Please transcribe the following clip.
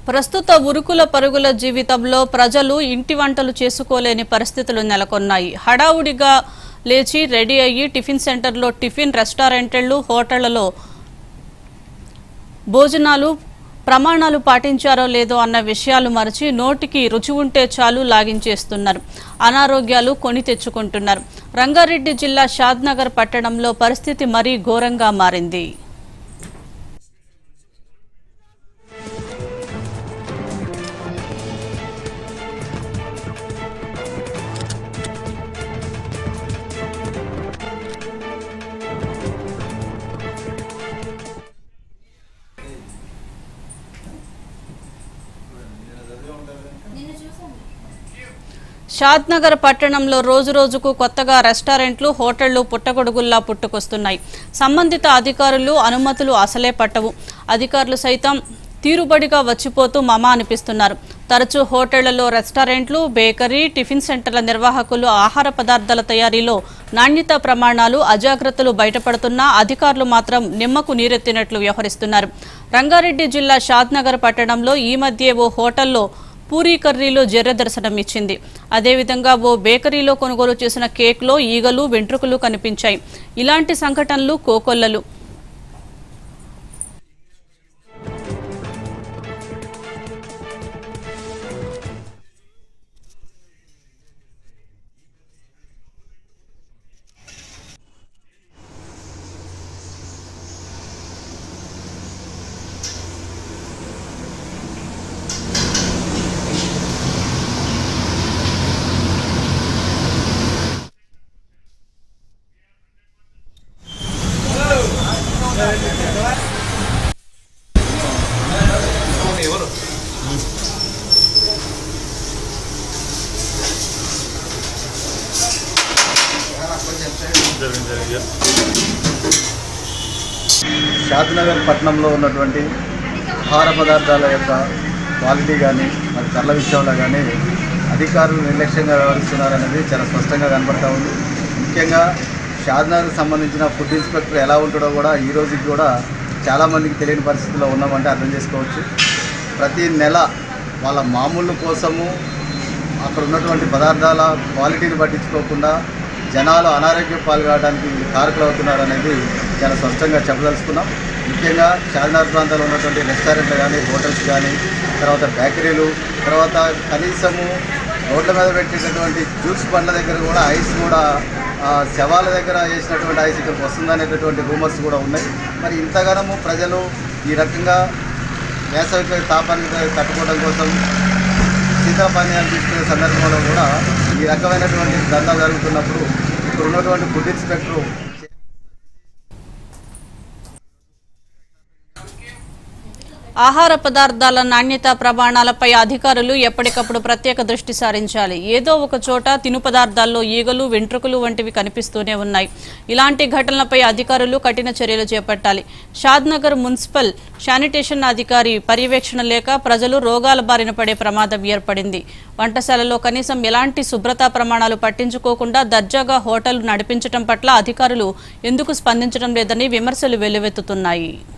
ప్రస్తుత ఉరుకుల పరుగుల జీవితంలో ప్రజలు ఇంటి వంటలు చేసుకోలేని పరిస్థితులు నెలకొన్నాయి హడావుడిగా లేచి రెడీ అయ్యి టిఫిన్ సెంటర్లో టిఫిన్ రెస్టారెంట్లు హోటళ్లలో భోజనాలు ప్రమాణాలు పాటించారో లేదో అన్న విషయాలు మరచి నోటికి రుచి ఉంటే చాలు లాగించేస్తున్నారు అనారోగ్యాలు కొని తెచ్చుకుంటున్నారు రంగారెడ్డి జిల్లా షాద్నగర్ పట్టణంలో పరిస్థితి మరీ ఘోరంగా మారింది షాద్నగర్ పట్టణంలో రోజు రోజుకు కొత్తగా రెస్టారెంట్లు హోటళ్లు పుట్టగొడుగుల్లా పుట్టుకొస్తున్నాయి సంబంధిత అధికారులు అనుమతులు అసలే పట్టవు అధికారులు సైతం తీరుబడిగా వచ్చిపోతూ మమ అనిపిస్తున్నారు తరచూ హోటళ్లలో రెస్టారెంట్లు బేకరీ టిఫిన్ సెంటర్ల నిర్వాహకులు ఆహార పదార్థాల తయారీలో నాణ్యత ప్రమాణాలు అజాగ్రత్తలు బయటపడుతున్నా అధికారులు మాత్రం నిమ్మకు నీరెత్తినట్లు వ్యవహరిస్తున్నారు రంగారెడ్డి జిల్లా షాద్నగర్ పట్టణంలో ఈ మధ్య ఓ హోటల్లో పూరీ కర్రీలో జెర్ర దర్శనం ఇచ్చింది అదేవిధంగా ఓ బేకరీలో కొనుగోలు చేసిన కేక్లో ఈగలు వెంట్రుకలు కనిపించాయి ఇలాంటి సంఘటనలు కోకొల్లలు షాద్నగర్ పట్టణంలో ఉన్నటువంటి ఆహార పదార్థాల యొక్క క్వాలిటీ కానీ మరి ధరల విషయంలో కానీ అధికారులు నిర్లక్ష్యంగా వ్యవహరిస్తున్నారనేది చాలా స్పష్టంగా కనపడతా ఉంది ముఖ్యంగా షాద్నగర్కి సంబంధించిన ఫుడ్ ఇన్స్పెక్టర్ ఎలా ఉంటాడో కూడా ఈ రోజుకి కూడా చాలామందికి తెలియని పరిస్థితిలో ఉన్నామంటే అర్థం చేసుకోవచ్చు ప్రతి నెల వాళ్ళ మామూలు కోసము అక్కడ ఉన్నటువంటి పదార్థాల క్వాలిటీని పట్టించుకోకుండా జనాలు అనారోగ్య పాల్గొనడానికి కారకులు అవుతున్నారు అనేది చాలా స్పష్టంగా చెప్పదలుచుకున్నాం ముఖ్యంగా చార్మినార్ ప్రాంతాల్లో ఉన్నటువంటి రెస్టారెంట్లు కానీ హోటల్స్ కానీ తర్వాత బేకరీలు తర్వాత కనీసము రోడ్ల మీద పెట్టేటటువంటి జ్యూస్ బండ్ల దగ్గర కూడా ఐస్ కూడా ఆ, శవాల దగ్గర వేసినటువంటి ఐస్ ఇక్కడికి వస్తుందనేటటువంటి రూమర్స్ కూడా ఉన్నాయి మరి ఇంతగానము ప్రజలు ఈ రకంగా వేసవికి తాపానికి తట్టుకోవడం కోసం శీతల పానీయాలు తీసుకునే సందర్భంలో కూడా ఈ రకమైనటువంటి దందా జరుగుతున్నప్పుడు ఇక్కడ ఉన్నటువంటి ఫుడ్ ఇన్స్పెక్టర్ ఆహార పదార్థాల నాణ్యత ప్రమాణాలపై అధికారులు ఎప్పటికప్పుడు ప్రత్యేక దృష్టి సారించాలి ఏదో ఒక చోట తిను పదార్థాల్లో ఈగలు వెంట్రుకలు వంటివి కనిపిస్తూనే ఉన్నాయి ఇలాంటి ఘటనలపై అధికారులు కఠిన చర్యలు చేపట్టాలి షాద్నగర్ మున్సిపల్ శానిటేషన్ అధికారి పర్యవేక్షణ లేక ప్రజలు రోగాల బారిన పడే ప్రమాదం ఏర్పడింది వంటశాలలో కనీసం ఎలాంటి శుభ్రతా ప్రమాణాలు పట్టించుకోకుండా దర్జాగా హోటల్ నడిపించడం పట్ల అధికారులు ఎందుకు స్పందించడం లేదని విమర్శలు వెల్లువెత్తుతున్నాయి